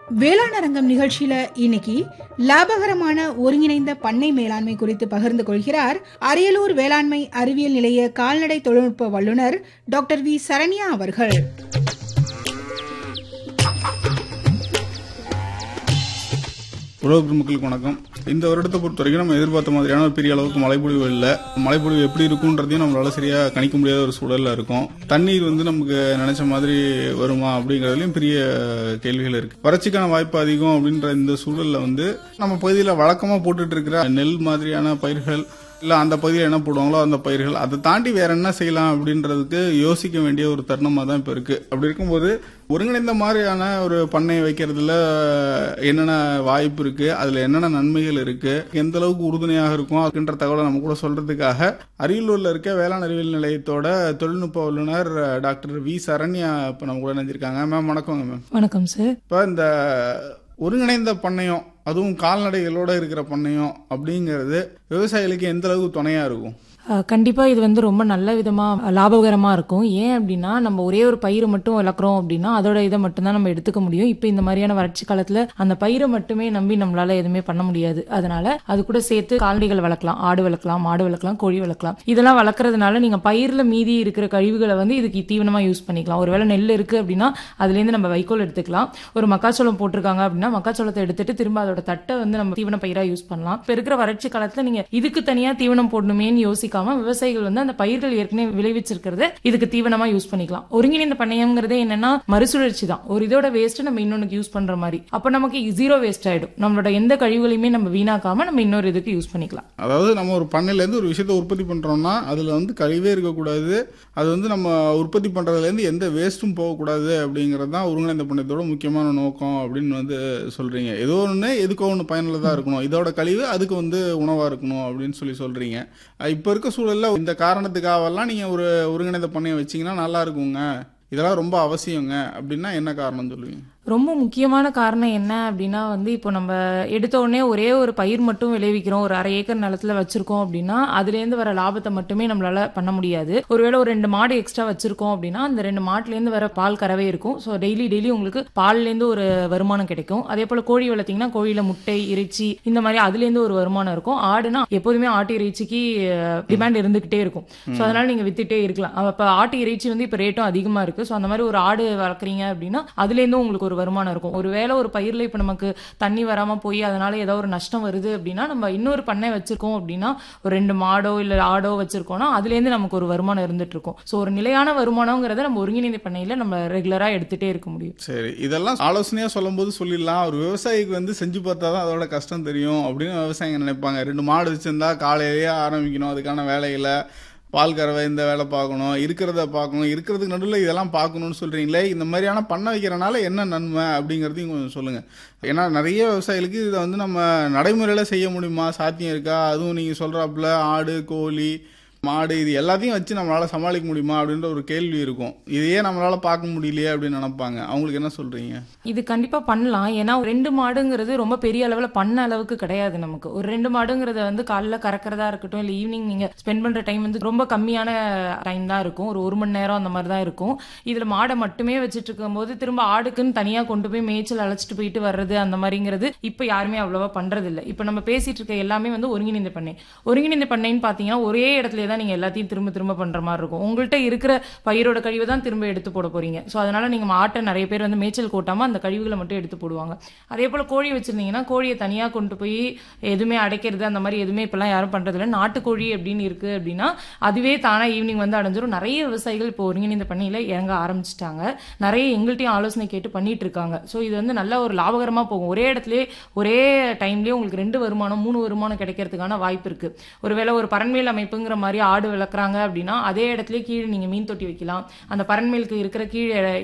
வேளாண் அரங்கம் நிகழ்ச்சியில இன்னைக்கு லாபகரமான ஒருங்கிணைந்த பண்ணை மேலாண்மை குறித்து பகிர்ந்து கொள்கிறார் அரியலூர் வேளாண்மை அறிவியல் நிலைய கால்நடை தொழில்நுட்ப வல்லுநர் டாக்டர் வி சரண்யா அவர்கள் உழவு பெருமக்களுக்கு வணக்கம் இந்த வருடத்தை பொறுத்த வரைக்கும் நம்ம எதிர்பார்த்த மாதிரியான ஒரு பெரிய அளவுக்கு மழைப்பொழிவு இல்லை மழைப்பொழிவு எப்படி இருக்குன்றதையும் நம்மளால சரியா கணிக்க முடியாத ஒரு சூழல்ல இருக்கும் தண்ணீர் வந்து நமக்கு நினைச்ச மாதிரி வருமா அப்படிங்கறதுலயும் பெரிய கேள்விகள் இருக்கு வறட்சிக்கான வாய்ப்பு அதிகம் அப்படின்ற இந்த சூழல்ல வந்து நம்ம பகுதியில வழக்கமா போட்டுட்டு இருக்கிற நெல் மாதிரியான பயிர்கள் இல்ல அந்த பகுதியில் என்ன போடுவாங்களோ அந்த பயிர்கள் அதை தாண்டி வேற என்ன செய்யலாம் அப்படின்றதுக்கு யோசிக்க வேண்டிய ஒரு தருணமா தான் இப்ப இருக்கு அப்படி இருக்கும்போது ஒருங்கிணைந்த மாதிரியான ஒரு பண்ணை வைக்கிறதுல என்னென்ன வாய்ப்பு இருக்கு அதுல என்னென்ன நன்மைகள் இருக்கு எந்த அளவுக்கு உறுதுணையாக இருக்கும் அப்படின்ற தகவலை நம்ம கூட சொல்றதுக்காக அரியலூர்ல இருக்க வேளாண் அறிவியல் நிலையத்தோட தொழில்நுட்ப வல்லுநர் டாக்டர் வி சரண்யா இப்ப நம்ம கூட நினைஞ்சிருக்காங்க மேம் வணக்கங்க மேம் வணக்கம் சார் இப்ப இந்த ஒருங்கிணைந்த பண்ணையம் அதுவும் கால்நடைகளோட இருக்கிற பண்ணையம் அப்படிங்கிறது விவசாயிகளுக்கு எந்த அளவுக்கு துணையா இருக்கும் அஹ், கண்டிப்பா இது வந்து ரொம்ப நல்ல விதமா லாபகரமா இருக்கும் ஏன் அப்படின்னா நம்ம ஒரே ஒரு பயிரை மட்டும் வளர்க்குறோம் அப்படின்னா அதோட இதை மட்டும்தான் நம்ம எடுத்துக்க முடியும் இப்போ இந்த மாதிரியான வறட்சி காலத்துல அந்த பயிரை மட்டுமே நம்பி நம்மளால எதுவுமே பண்ண முடியாது அதனால அது கூட சேர்த்து கால்நடைகள் வளர்க்கலாம் ஆடு வளர்க்கலாம் மாடு வளர்க்கலாம் கோழி வளர்க்கலாம் இதெல்லாம் வளர்க்கறதுனால நீங்க பயிர்ல மீதி இருக்கிற கழிவுகளை வந்து இதுக்கு தீவனமா யூஸ் பண்ணிக்கலாம் ஒருவேளை நெல் இருக்கு அப்படின்னா அதுல இருந்து நம்ம வைக்கோல் எடுத்துக்கலாம் ஒரு மக்காச்சோளம் போட்டிருக்காங்க அப்படின்னா மக்காச்சோளத்தை எடுத்துட்டு திரும்ப அதோட தட்டை வந்து நம்ம தீவன பயிரா யூஸ் பண்ணலாம் இப்ப இருக்கிற வறட்சி காலத்துல நீங்க இதுக்கு தனியா தீவனம் போடணுமேன்னு யோசிக்காம விவசாயிகள் வந்து அந்த பயிர்கள் ஏற்கனவே விளைவிச்சிருக்கிறத இதுக்கு தீவனமா யூஸ் பண்ணிக்கலாம் ஒருங்கிணைந்த பண்ணையம்ங்கிறதே என்னன்னா மறுசுழற்சி தான் ஒரு இதோட வேஸ்ட் நம்ம இன்னொன்னுக்கு யூஸ் பண்ற மாதிரி அப்ப நமக்கு ஜீரோ வேஸ்ட் ஆயிடும் நம்மளோட எந்த கழிவுகளையுமே நம்ம வீணாக்காம நம்ம இன்னொரு இதுக்கு யூஸ் பண்ணிக்கலாம் அதாவது நம்ம ஒரு பண்ணையில இருந்து ஒரு விஷயத்தை உற்பத்தி பண்றோம்னா அதுல வந்து கழிவே இருக்கக்கூடாது அது வந்து நம்ம உற்பத்தி பண்றதுல இருந்து எந்த வேஸ்ட்டும் போகக்கூடாது அப்படிங்கிறது தான் ஒருங்கிணைந்த பண்ணையத்தோட முக்கியமான நோக்கம் அப்படின்னு வந்து சொல்றீங்க ஏதோ ஒன்று எதுக்கோ ஒன்று பயனுள்ளதா இருக்கணும் இதோட கழிவு அதுக்கு வந்து உணவா இருக்கணும் அப்படின்னு சொல்லி சொல்றீங்க அஹ் இப்ப இருக்க சூழல்ல இந்த காரணத்துக்காகலாம் நீங்க ஒரு ஒருங்கிணைந்த பண்ணையம் வச்சீங்கன்னா நல்லா இருக்குங்க இதெல்லாம் ரொம்ப அவசியங்க அப்படின்னா என்ன காரணம் சொல்லுவீங்க ரொம்ப முக்கியமான காரணம் என்ன அப்படின்னா வந்து இப்போ நம்ம எடுத்த உடனே ஒரே ஒரு பயிர் மட்டும் விளைவிக்கிறோம் ஒரு அரை ஏக்கர் நிலத்துல வச்சிருக்கோம் அப்படின்னா அதுலேருந்து வர லாபத்தை மட்டுமே நம்மளால பண்ண முடியாது ஒருவேளை ஒரு ரெண்டு மாடு எக்ஸ்ட்ரா வச்சிருக்கோம் அப்படின்னா அந்த ரெண்டு மாட்டுலேருந்து வர பால் கறவை இருக்கும் ஸோ டெய்லி டெய்லி உங்களுக்கு பால்லேருந்து ஒரு வருமானம் கிடைக்கும் அதே போல கோழி வளர்த்தீங்கன்னா கோழியில முட்டை இறைச்சி இந்த மாதிரி அதுலேருந்து ஒரு வருமானம் இருக்கும் ஆடுனா எப்போதுமே ஆட்டு இறைச்சிக்கு டிமாண்ட் இருந்துகிட்டே இருக்கும் ஸோ அதனால நீங்க வித்துட்டே இருக்கலாம் அப்ப ஆட்டு இறைச்சி வந்து இப்போ ரேட்டும் அதிகமா இருக்கு ஸோ அந்த மாதிரி ஒரு ஆடு வளர்க்குறீங்க அப்படின்னா அதுலேருந்தும் உங்களுக்கு ஒரு வருமானம் இருக்கும் ஒருவேளை ஒரு பயிர்ல இப்போ நமக்கு தண்ணி வராம போய் அதனால ஏதோ ஒரு நஷ்டம் வருது அப்படின்னா நம்ம இன்னொரு பண்ணை வச்சிருக்கோம் அப்படின்னா ஒரு ரெண்டு மாடோ இல்ல ஆடோ வச்சிருக்கோம்னா அதுலேருந்து நமக்கு ஒரு வருமானம் இருந்துட்டு இருக்கும் ஸோ ஒரு நிலையான வருமானங்கிறத நம்ம ஒருங்கிணைந்த பண்ணையில நம்ம ரெகுலரா எடுத்துட்டே இருக்க முடியும் சரி இதெல்லாம் ஆலோசனையா சொல்லும்போது சொல்லிடலாம் ஒரு விவசாயிக்கு வந்து செஞ்சு பார்த்தா தான் அதோட கஷ்டம் தெரியும் அப்படின்னு விவசாயிங்க நினைப்பாங்க ரெண்டு மாடு வச்சிருந்தா காலையிலேயே ஆரம்பிக்கணும் அதுக்கான வேலைகளை பால் கறவை இந்த வேலை பார்க்கணும் இருக்கிறத பார்க்கணும் இருக்கிறதுக்கு நடுவில் இதெல்லாம் பார்க்கணும்னு சொல்றீங்களே இந்த மாதிரியான பண்ண வைக்கிறனால என்ன நன்மை அப்படிங்கிறதையும் கொஞ்சம் சொல்லுங்க ஏன்னா நிறைய விவசாயிகளுக்கு இதை வந்து நம்ம நடைமுறையில செய்ய முடியுமா சாத்தியம் இருக்கா அதுவும் நீங்க சொல்றாப்புல ஆடு கோழி மாடு இது எல்லாத்தையும் வச்சு நம்மளால சமாளிக்க முடியுமா அப்படின்ற ஒரு கேள்வி இருக்கும் இதையே நம்மளால பார்க்க முடியலையே அப்படின்னு நினைப்பாங்க அவங்களுக்கு என்ன சொல்றீங்க இது கண்டிப்பா பண்ணலாம் ஏன்னா ஒரு ரெண்டு மாடுங்கிறது ரொம்ப பெரிய அளவுல பண்ண அளவுக்கு கிடையாது நமக்கு ஒரு ரெண்டு மாடுங்கிறத வந்து காலைல கறக்கிறதா இருக்கட்டும் இல்ல ஈவினிங் நீங்க ஸ்பெண்ட் பண்ற டைம் வந்து ரொம்ப கம்மியான டைம் தான் இருக்கும் ஒரு ஒரு மணி நேரம் அந்த மாதிரி தான் இருக்கும் இதுல மாடை மட்டுமே வச்சுட்டு இருக்கும்போது திரும்ப ஆடுக்குன்னு தனியா கொண்டு போய் மேய்ச்சல் அழைச்சிட்டு போயிட்டு வர்றது அந்த மாதிரிங்கிறது இப்ப யாருமே அவ்வளவா பண்றது இல்ல இப்ப நம்ம பேசிட்டு இருக்க எல்லாமே வந்து ஒருங்கிணைந்த பண்ணை ஒருங்கிணைந்த பண்ணைன்னு பாத்தீங்கன்னா ஒரே இடத்துல தான் நீங்க எல்லாத்தையும் திரும்ப திரும்ப பண்ற மாதிரி இருக்கும் உங்கள்கிட்ட இருக்கிற பயிரோட கழிவை தான் திரும்ப எடுத்து போட போறீங்க ஸோ அதனால நீங்க ஆட்டை நிறைய பேர் வந்து மேய்ச்சல் கூட்டாம அந்த கழிவுகளை மட்டும் எடுத்து போடுவாங்க அதே போல கோழி வச்சிருந்தீங்கன்னா கோழியை தனியா கொண்டு போய் எதுவுமே அடைக்கிறது அந்த மாதிரி எதுவுமே இப்பெல்லாம் யாரும் பண்றது இல்லை நாட்டுக்கோழி அப்படின்னு இருக்கு அப்படின்னா அதுவே தானா ஈவினிங் வந்து அடைஞ்சிரும் நிறைய விவசாயிகள் இப்போ ஒருங்கிணைந்த பண்ணையில இறங்க ஆரம்பிச்சிட்டாங்க நிறைய எங்கள்கிட்டயும் ஆலோசனை கேட்டு பண்ணிட்டு இருக்காங்க ஸோ இது வந்து நல்ல ஒரு லாபகரமா போகும் ஒரே இடத்துல ஒரே டைம்லயே உங்களுக்கு ரெண்டு வருமானம் மூணு வருமானம் கிடைக்கிறதுக்கான வாய்ப்பு இருக்கு ஒருவேளை ஒரு பரண்மேல் அமைப்புங்கிற மாதிரி ஆடு வளர்க்குறாங்க அப்படின்னா அதே இடத்துல கீழே நீங்க மீன் தொட்டி வைக்கலாம் அந்த பரண்மேலுக்கு இருக்கிற கீழே